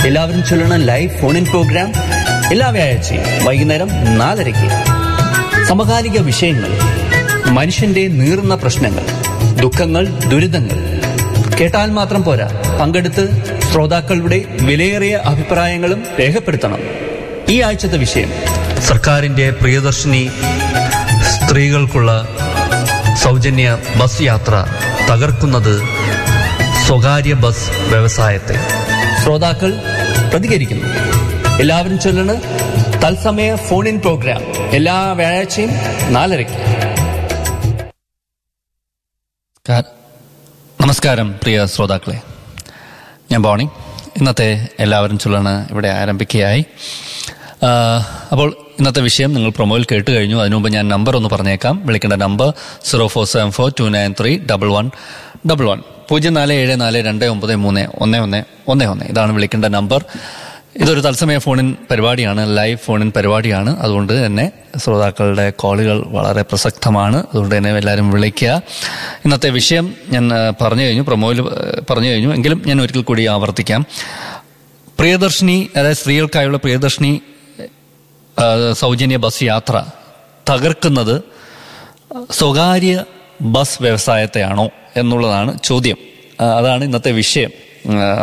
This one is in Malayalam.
എല്ലാവരും ചൊല്ലണ ലൈവ് ഫോൺ ഇൻ പ്രോഗ്രാം എല്ലാ വ്യാഴാഴ്ചയും വൈകുന്നേരം നാലരയ്ക്ക് സമകാലിക വിഷയങ്ങൾ മനുഷ്യന്റെ നീറുന്ന പ്രശ്നങ്ങൾ ദുഃഖങ്ങൾ ദുരിതങ്ങൾ കേട്ടാൽ മാത്രം പോരാ പങ്കെടുത്ത് ശ്രോതാക്കളുടെ വിലയേറിയ അഭിപ്രായങ്ങളും രേഖപ്പെടുത്തണം ഈ ആഴ്ചത്തെ വിഷയം സർക്കാരിന്റെ പ്രിയദർശിനി സ്ത്രീകൾക്കുള്ള സൗജന്യ ബസ് യാത്ര തകർക്കുന്നത് സ്വകാര്യ ബസ് വ്യവസായത്തെ ശ്രോതാക്കൾ പ്രതികരിക്കുന്നു എല്ലാവരും ചൊല്ലണ് തത്സമയ ഫോൺ ഇൻ പ്രോഗ്രാം എല്ലാ വ്യാഴാഴ്ചയും നാലരയ്ക്ക് കാ- നമസ്കാരം പ്രിയ ശ്രോതാക്കളെ ഞാൻ ബോണി ഇന്നത്തെ എല്ലാവരും ചൊല്ലാണ് ഇവിടെ ആരംഭിക്കുകയായി ആ, അപ്പോൾ ഇന്നത്തെ വിഷയം നിങ്ങൾ പ്രൊമോയിൽ കേട്ട് കഴിഞ്ഞു അതിനു മുമ്പ് ഞാൻ നമ്പർ ഒന്ന് പറഞ്ഞേക്കാം വിളിക്കേണ്ട number zero four seven four two nine three double one double one പൂജ്യം നാല് ഏഴ് നാല് രണ്ട് ഒമ്പത് മൂന്ന് ഒന്ന് ഒന്ന് ഒന്ന് ഒന്ന് ഇതാണ് വിളിക്കേണ്ട നമ്പർ ഇതൊരു തത്സമയ ഫോണിൻ പരിപാടിയാണ് ലൈവ് ഫോണിൻ പരിപാടിയാണ് അതുകൊണ്ട് തന്നെ ശ്രോതാക്കളുടെ കോളുകൾ വളരെ പ്രസക്തമാണ് അതുകൊണ്ട് തന്നെ എല്ലാവരും വിളിക്കുക ഇന്നത്തെ വിഷയം ഞാൻ ആ, പറഞ്ഞു കഴിഞ്ഞു പ്രൊമോയിൽ ആ, പറഞ്ഞു കഴിഞ്ഞു എങ്കിലും ഞാൻ ഒരിക്കൽ കൂടി ആവർത്തിക്കാം പ്രിയദർശിനി അതായത് സ്ത്രീകൾക്കായുള്ള പ്രിയദർശിനി ആ, സൗജന്യ ബസ് യാത്ര തകർക്കുന്നത് സ്വകാര്യ ബസ് വ്യവസായത്തെയാണോ എന്നുള്ളതാണ് ചോദ്യം ആ, അതാണ് ഇന്നത്തെ വിഷയം ആ,